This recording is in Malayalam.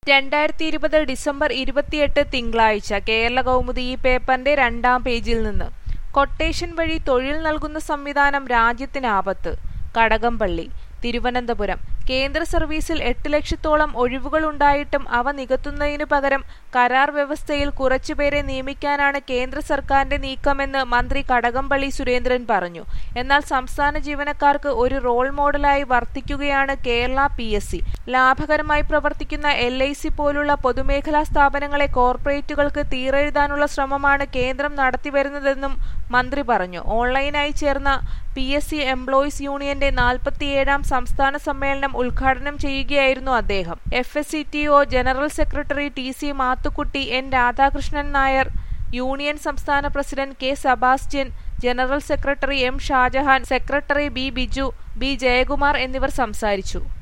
രണ്ടായിരത്തി ഇരുപത് ഡിസംബർ ഇരുപത്തിയെട്ട് തിങ്കളാഴ്ച കേരള കൗമുദി ഈ പേപ്പറിന്റെ രണ്ടാം പേജിൽ നിന്ന് കൊട്ടേഷൻ വഴി തൊഴിൽ നൽകുന്ന സംവിധാനം രാജ്യത്തിന് ആപത്ത് കടകംപള്ളി തിരുവനന്തപുരം കേന്ദ്ര സർവീസിൽ എട്ട് ലക്ഷത്തോളം ഒഴിവുകളുണ്ടായിട്ടും അവ നികത്തുന്നതിനു പകരം കരാർ വ്യവസ്ഥയിൽ കുറച്ചുപേരെ നിയമിക്കാനാണ് കേന്ദ്ര സർക്കാരിന്റെ നീക്കമെന്ന് മന്ത്രി കടകംപള്ളി സുരേന്ദ്രൻ പറഞ്ഞു എന്നാൽ സംസ്ഥാന ജീവനക്കാർക്ക് ഒരു റോൾ മോഡലായി വർത്തിക്കുകയാണ് കേരള പി എസ് സി ലാഭകരമായി പ്രവർത്തിക്കുന്ന എൽ ഐ സി പോലുള്ള പൊതുമേഖലാ സ്ഥാപനങ്ങളെ കോർപ്പറേറ്റുകൾക്ക് തീരെഴുതാനുള്ള ശ്രമമാണ് കേന്ദ്രം നടത്തിവരുന്നതെന്നും മന്ത്രി പറഞ്ഞു ഓൺലൈനായി ചേർന്ന പി എസ് സി എംപ്ലോയീസ് യൂണിയന്റെ നാൽപ്പത്തിയേഴാം സംസ്ഥാന സമ്മേളനം ഉദ്ഘാടനം ചെയ്യുകയായിരുന്നു അദ്ദേഹം F S C T O general secretary T C Mathukutty N Radhakrishnan Nair union സംസ്ഥാന president K Sebastian general secretary M Shajahan secretary B Biju B Jayakumar എന്നിവർ സംസാരിച്ചു